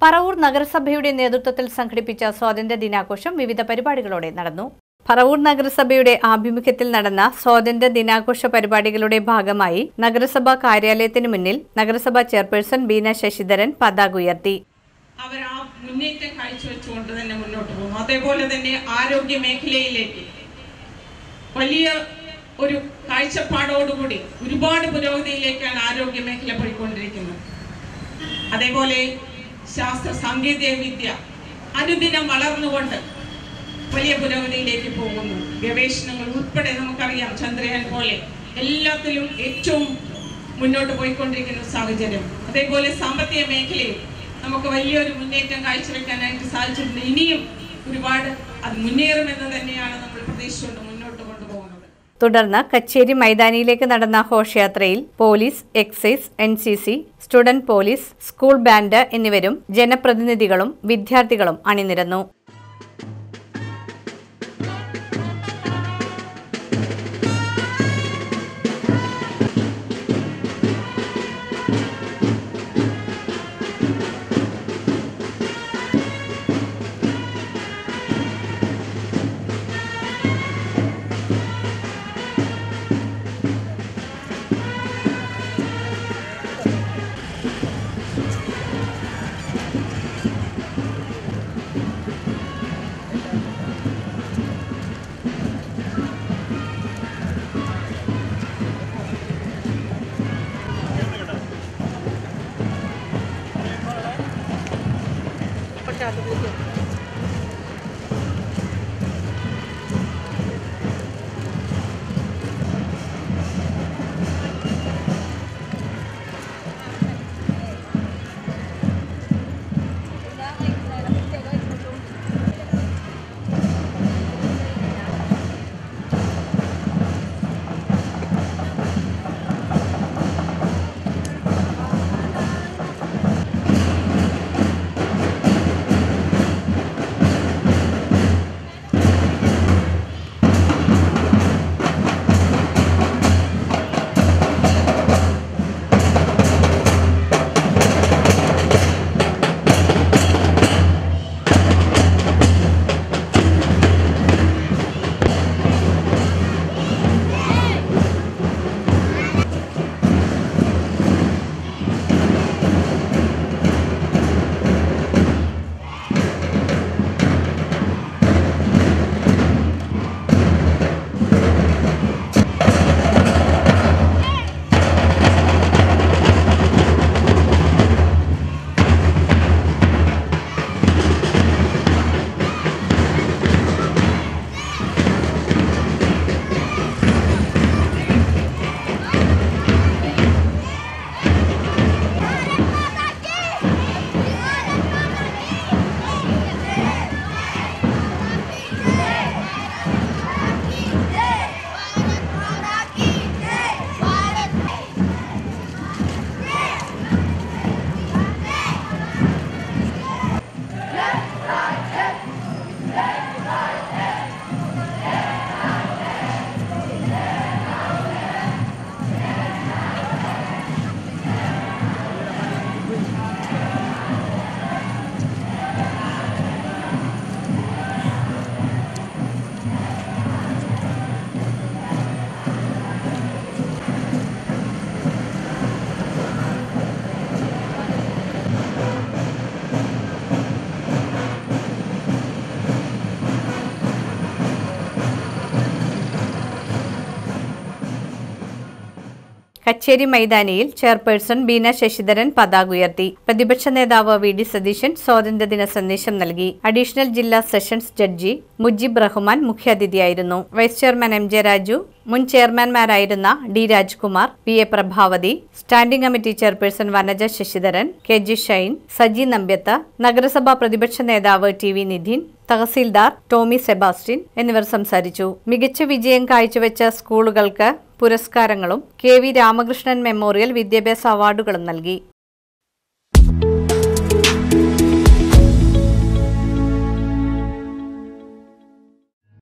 പറവൂർ നഗരസഭയുടെ നേതൃത്വത്തിൽ സംഘടിപ്പിച്ച സ്വാതന്ത്ര്യ ദിനാഘോഷം വിവിധ പരിപാടികളോടെ നടന്നു പറവൂർ നഗരസഭയുടെ ആഭിമുഖ്യത്തിൽ നടന്ന സ്വാതന്ത്ര്യ ദിനാഘോഷ പരിപാടികളുടെ ഭാഗമായി നഗരസഭാ കാര്യാലയത്തിന് മുന്നിൽ നഗരസഭാ ചെയർപേഴ്സൺ ബീന ശശിധരൻ പതാക ഉയർത്തി അവർ ആ മുന്നേറ്റം കാഴ്ചവെച്ചുകൊണ്ട് തന്നെ മുന്നോട്ട് പോകും അതേപോലെ തന്നെ ആരോഗ്യ മേഖലയിലേക്ക് വലിയ ഒരു കാഴ്ചപ്പാടോടുകൂടി ഒരുപാട് പുരോഗതിയിലേക്കാണ് ആരോഗ്യ മേഖല പോയിക്കൊണ്ടിരിക്കുന്നത് അതേപോലെ ശാസ്ത്ര സാങ്കേതിക വിദ്യ അനുദിനം വളർന്നുകൊണ്ട് വലിയ പുരോഗതിയിലേക്ക് പോകുന്നു ഗവേഷണങ്ങൾ ഉൾപ്പെടെ നമുക്കറിയാം ചന്ദ്രയാൻ പോലെ എല്ലാത്തിലും ഏറ്റവും മുന്നോട്ട് പോയിക്കൊണ്ടിരിക്കുന്ന സാഹചര്യം അതേപോലെ സാമ്പത്തിക മേഖലയിൽ നമുക്ക് വലിയൊരു മുന്നേറ്റം കാഴ്ചവെക്കാനായിട്ട് സാധിച്ചിട്ടുണ്ട് ഇനിയും ഒരുപാട് അത് മുന്നേറുമെന്ന് തന്നെയാണ് നമ്മൾ പ്രതീക്ഷിച്ചുകൊണ്ട് മുന്നോട്ട് കൊണ്ടുപോകുന്നത് തുടർന്ന് കച്ചേരി മൈതാനിയിലേക്ക് നടന്ന ഘോഷയാത്രയിൽ police excise N C C student police school band എന്നിവരും ജനപ്രതിനിധികളും വിദ്യാർത്ഥികളും അണിനിരന്നു കച്ചേരി മൈതാനിയിൽ ചെയർപേഴ്സൺ ബീന ശശിധരൻ പതാക ഉയർത്തി പ്രതിപക്ഷ നേതാവ് വി ഡി സതീശൻ സ്വാതന്ത്ര്യദിന സന്ദേശം നൽകി അഡീഷണൽ ജില്ലാ സെഷൻസ് ജഡ്ജി മുജിബ് റഹ്മാൻ മുഖ്യാതിഥിയായിരുന്നു vice chairman M J Raju മുൻ ചെയർമാൻമാരായിരുന്ന D Rajkumar P A Prabhavathi standing committee chairperson Vanaja Sasidharan K G Shine Saji Nambiath നഗരസഭാ പ്രതിപക്ഷ നേതാവ് T V Nidhin tahsildar Tomy Sebastian എന്നിവർ സംസാരിച്ചു മികച്ച വിജയം കാഴ്ചവെച്ച സ്കൂളുകൾക്ക് പുരസ്കാരങ്ങളും കെ വി രാമകൃഷ്ണൻ മെമ്മോറിയൽ വിദ്യാഭ്യാസ അവാർഡുകളും നൽകി